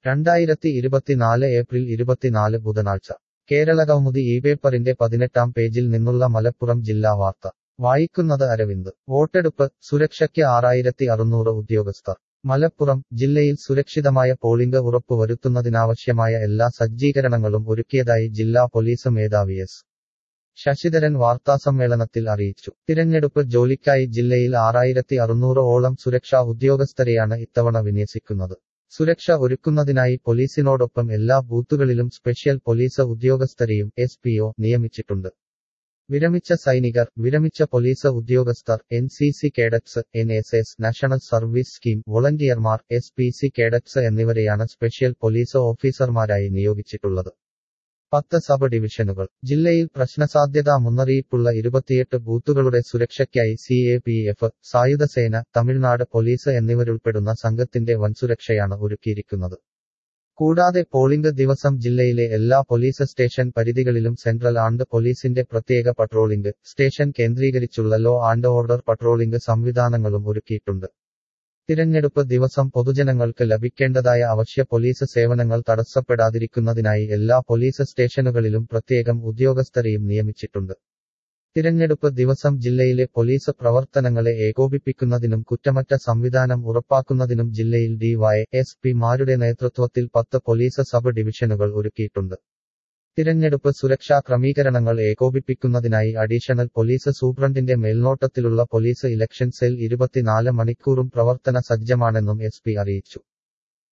രണ്ടായിരത്തി ഇരുപത്തിനാല് ഏപ്രിൽ ഇരുപത്തിനാല് ബുധനാഴ്ച കേരള കൗമുദി ഈ പേപ്പറിന്റെ പതിനെട്ടാം പേജിൽ നിന്നുള്ള മലപ്പുറം ജില്ലാ വാർത്ത വായിക്കുന്നത് അരവിന്ദ് വോട്ടെടുപ്പ് സുരക്ഷയ്ക്ക് ആറായിരത്തി അറുന്നൂറ് ഉദ്യോഗസ്ഥർ മലപ്പുറം ജില്ലയിൽ സുരക്ഷിതമായ പോളിംഗ് ഉറപ്പുവരുത്തുന്നതിനാവശ്യമായ എല്ലാ സജ്ജീകരണങ്ങളും ഒരുക്കിയതായി ജില്ലാ പോലീസ് മേധാവി എസ് ശശിധരൻ വാർത്താസമ്മേളനത്തിൽ അറിയിച്ചു തിരഞ്ഞെടുപ്പ് ജോലിക്കായി ജില്ലയിൽ ആറായിരത്തി അറുന്നൂറ് ഓളം സുരക്ഷാ ഉദ്യോഗസ്ഥരെയാണ് ഇത്തവണ വിന്യസിക്കുന്നത് സുരക്ഷ ഒരുക്കുന്നതിനായി പോലീസിനോടൊപ്പം എല്ലാ ബൂത്തുകളിലും സ്പെഷ്യൽ പോലീസ് ഉദ്യോഗസ്ഥരെയും എസ് പിഒ നിയമിച്ചിട്ടുണ്ട് വിരമിച്ച സൈനികർ വിരമിച്ച പോലീസ് ഉദ്യോഗസ്ഥർ N C C cadets N S S national service scheme വോളണ്ടിയർമാർ എസ് പി സി കേഡറ്റ്സ് എന്നിവരെയാണ് സ്പെഷ്യൽ പോലീസ് ഓഫീസർമാരായി നിയോഗിച്ചിട്ടുള്ളത് പത്ത് സബ് ഡിവിഷനുകൾ ജില്ലയിൽ പ്രശ്നസാധ്യതാ മുന്നറിയിപ്പുള്ള ഇരുപത്തിയെട്ട് ബൂത്തുകളുടെ സുരക്ഷയ്ക്കായി സി എ പി എഫ് സായുധസേന തമിഴ്നാട് പോലീസ് എന്നിവരുൾപ്പെടുന്ന സംഘത്തിന്റെ വൻസുരക്ഷയാണ് ഒരുക്കിയിരിക്കുന്നത് കൂടാതെ പോളിംഗ് ദിവസം ജില്ലയിലെ എല്ലാ പോലീസ് സ്റ്റേഷൻ പരിധികളിലും സെൻട്രൽ ആൻഡ് പോലീസിന്റെ പ്രത്യേക പട്രോളിംഗ് സ്റ്റേഷൻ കേന്ദ്രീകരിച്ചുള്ള ലോ ആൻഡ് ഓർഡർ പട്രോളിംഗ് സംവിധാനങ്ങളും ഒരുക്കിയിട്ടുണ്ട് തിരഞ്ഞെടുപ്പ് ദിവസം പൊതുജനങ്ങൾക്ക് ലഭിക്കേണ്ടതായ അവശ്യ പോലീസ് സേവനങ്ങൾ തടസ്സപ്പെടാതിരിക്കുന്നതിനായി എല്ലാ പോലീസ് സ്റ്റേഷനുകളിലും പ്രത്യേകം ഉദ്യോഗസ്ഥരെയും നിയമിച്ചിട്ടുണ്ട് തിരഞ്ഞെടുപ്പ് ദിവസം ജില്ലയിലെ പോലീസ് പ്രവർത്തനങ്ങളെ ഏകോപിപ്പിക്കുന്നതിനും കുറ്റമറ്റ സംവിധാനം ഉറപ്പാക്കുന്നതിനും ജില്ലയിൽ ഡിവൈ എസ് പിമാരുടെ നേതൃത്വത്തിൽ പത്ത് പോലീസ് സബ് ഡിവിഷനുകൾ ഒരുക്കിയിട്ടുണ്ട് തിരഞ്ഞെടുപ്പ് സുരക്ഷാ ക്രമീകരണങ്ങൾ ഏകോപിപ്പിക്കുന്നതിനായി അഡീഷണൽ പോലീസ് സൂപ്രണ്ടിന്റെ മേൽനോട്ടത്തിലുള്ള പോലീസ് ഇലക്ഷൻ സെൽ ഇരുപത്തിനാല് മണിക്കൂറും പ്രവർത്തന സജ്ജമാണെന്നും എസ് അറിയിച്ചു